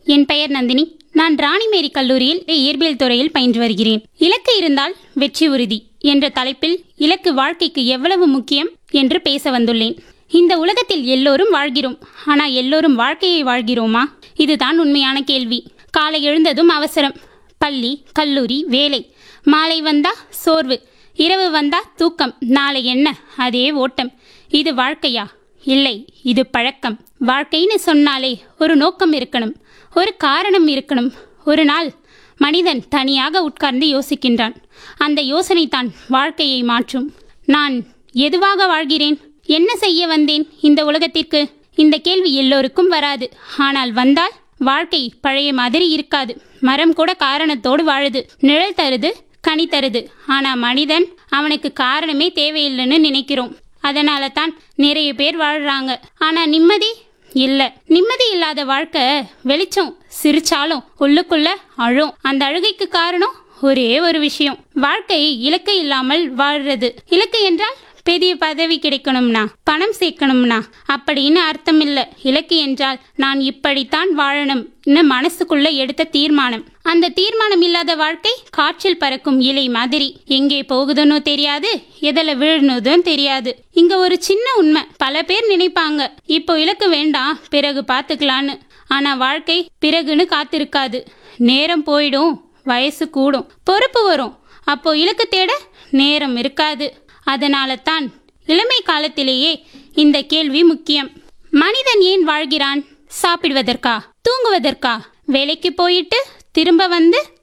என் பெயர் நந்தினி நான் ராணிமேரி கல்லூரியில் இயற்பியல் துறையில் பயின்று வருகிறேன் இலக்கு இருந்தால் வெற்றி உறுதி என்ற தலைப்பில் இலக்கு வாழ்க்கைக்கு எவ்வளவு முக்கியம் என்று பேச வந்துள்ளேன் இந்த உலகத்தில் எல்லோரும் வாழ்கிறோம் ஆனா எல்லோரும் வாழ்க்கையை வாழ்கிறோமா இதுதான் உண்மையான கேள்வி காலை எழுந்ததும் அவசரம் பள்ளி கல்லூரி வேலை மாலை வந்தா சோர்வு இரவு வந்தா தூக்கம் நாளை என்ன அதே ஓட்டம் இது வாழ்க்கையா இல்லை இது பழக்கம் வாழ்க்கைன்னு சொன்னாலே ஒரு நோக்கம் இருக்கணும் ஒரு காரணம் இருக்கணும் ஒரு நாள் மனிதன் தனியாக உட்கார்ந்து யோசிக்கின்றான் அந்த யோசனை தான் வாழ்க்கையை மாற்றும் நான் எதுவாக வாழ்கிறேன் என்ன செய்ய வந்தேன் இந்த உலகத்திற்கு இந்த கேள்வி எல்லோருக்கும் வராது ஆனால் வந்தால் வாழ்க்கை பழைய மாதிரி இருக்காது மரம் கூட காரணத்தோடு வாழுது நிழல் தருது கனி தருது ஆனா மனிதன் அவனுக்கு காரணமே தேவையில்லைன்னு நினைக்கிறோம் அதனால தான் நிறைய பேர் வாழ்றாங்க ஆனா நிம்மதி இல்ல நிம்மதி இல்லாத வாழ்க்கை வெளிச்சம் சிரிச்சாலும் உள்ளுக்குள்ள அழும் அந்த அழுகைக்கு காரணம் ஒரே ஒரு விஷயம் வாழ்க்கை இலக்கு இல்லாமல் வாழ்றது இலக்கு என்றால் பெரிய பதவி கிடைக்கணும்னா பணம் சேர்க்கணும்னா அப்படின்னு அர்த்தம் இல்ல இலக்கு என்றால் நான் இப்படித்தான் வாழணும் மனசுக்குள்ள எடுத்த தீர்மானம் அந்த தீர்மானம் இல்லாத வாழ்க்கை காற்றில் பறக்கும் இலை மாதிரி எங்கே போகுதுன்னு தெரியாது எதில் விழுணுதுன்னு தெரியாது இங்க ஒரு சின்ன உண்மை பல பேர் நினைப்பாங்க இப்போ இலக்கு வேண்டாம் பிறகு பார்த்துக்கலான்னு ஆனா வாழ்க்கை பிறகுன்னு காத்திருக்காது நேரம் போயிடும் வயசு கூடும் பொறுப்பு வரும் அப்போ இலக்கு தேட நேரம் இருக்காது அதனால தான் இளமை காலத்திலேயே இந்த கேள்வி முக்கியம் மனிதன் ஏன் வாழ்கிறான் சாப்பிடுவதற்கா தூங்குவதற்கா வேலைக்கு போயிட்டு திரும்ப வந்து